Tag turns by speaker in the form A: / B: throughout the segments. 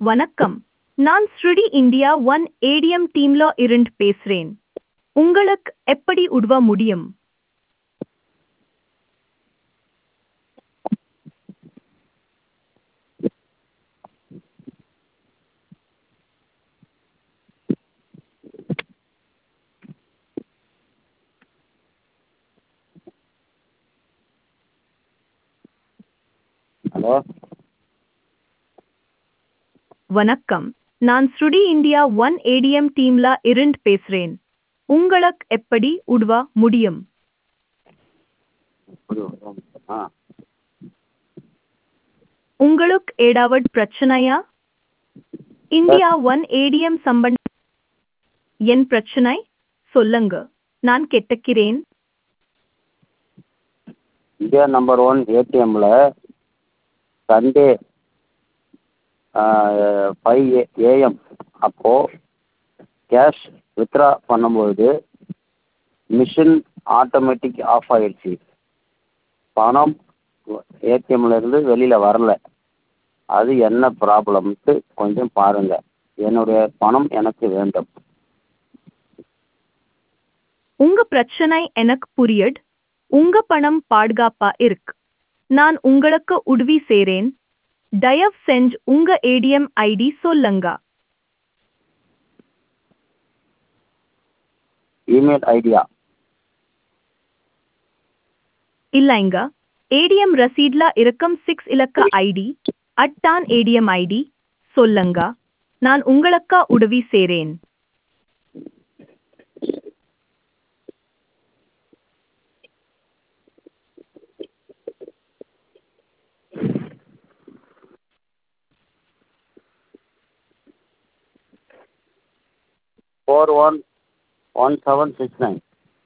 A: வணக்கம் நான் ஸ்ருடி இந்தியா ஒன் ஏடிஎம் டீம்ல இருந்து பேசுறேன் உங்களுக்கு எப்படி உதவ முடியும்
B: ஹலோ
A: வணக்கம் நான் ஸ்ருடி இந்தியா ஒன் ஏடிஎம் டீம்ல இருந்து பேசுறேன் உங்களுக்கு எப்படி உதவ முடியும்
B: ஆ
A: உங்களுக்கு ஏதாவது பிரச்சனையா இந்தியா ஒன் ஏடிஎம் சம்பந்த என் பிரச்சனை சொல்லுங்க நான் கேட்டுக்கிறேன்
B: இந்தியா நம்பர் ஒன் ஏடிஎம்மில் சண்டே ஃபைவ் ஏ ஏஎம் அப்போது கேஷ் வித்ட்ரா பண்ணும்பொழுது மிஷின் ஆட்டோமேட்டிக் ஆஃப் ஆகிடுச்சி பணம் ஏடிஎம்மில் இருந்து வெளியில் வரல அது என்ன ப்ராப்ளம்ட்டு கொஞ்சம் பாருங்கள் என்னுடைய பணம் எனக்கு வேண்டும்
A: உங்க பிரச்சனை எனக்கு புரியுது உங்க பணம் பாதுகாப்பா இருக்கு நான் உங்களுக்கு உதவி செய்றேன் தயவு செஞ்சு உங்க ஏடிஎம் ஐடி சொல்லுங்க
B: இமெயில் ஐடியா
A: இல்லைங்க ஏடிஎம் ரசீட்ல இருக்கும் சிக்ஸ் இலக்க ஐடி அட்டான் ஏடிஎம் ஐடி சொல்லுங்க நான் உங்களுக்கு உதவி செய்றேன்
B: four one one seven six nine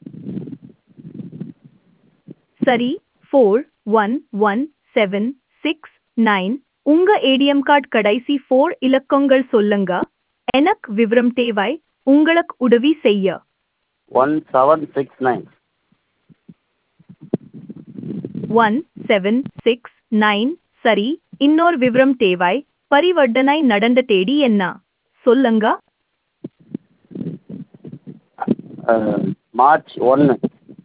A: சரி four one one seven six nine உங்க ஏடிஎம் கார்டு கடைசி ஃபோர் இலக்கங்கள் சொல்லுங்க எனக்கு விவரம் தேவை உங்களுக்கு உதவி செய்ய
B: one seven six nine
A: one seven six nine சரி இன்னொரு விவரம் தேவை பரிவர்த்தனை நடந்த தேதி என்ன சொல்லுங்க
B: மார்ச் ஒன்று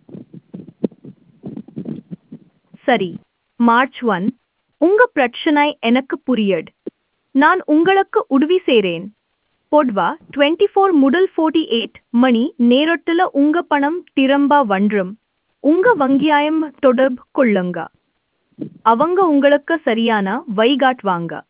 A: சரி மார்ச் ஒன் உங்க பிரச்சனை எனக்கு புரியுது நான் உங்களுக்கு உதவி செய்றேன் பொதுவா டுவெண்ட்டி ஃபோர் முதல் ஃபோர்ட்டி எயிட் மணி நேரத்துல உங்க பணம் திரும்ப வந்துரும் உங்க வங்கியாயம் தொடர்பு கொள்ளுங்க அவங்க உங்களுக்கு சரியான வழிகாட்டுவாங்க